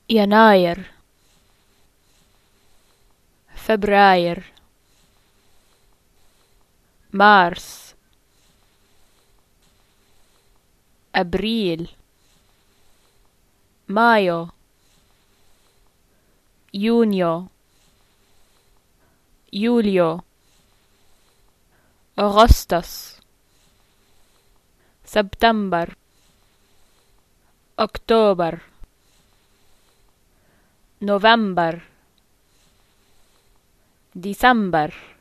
يناير فبراير مارس أبريل مايو يونيو يوليو أغسطس سبتمبر أكتوبر نوفمبر ديسمبر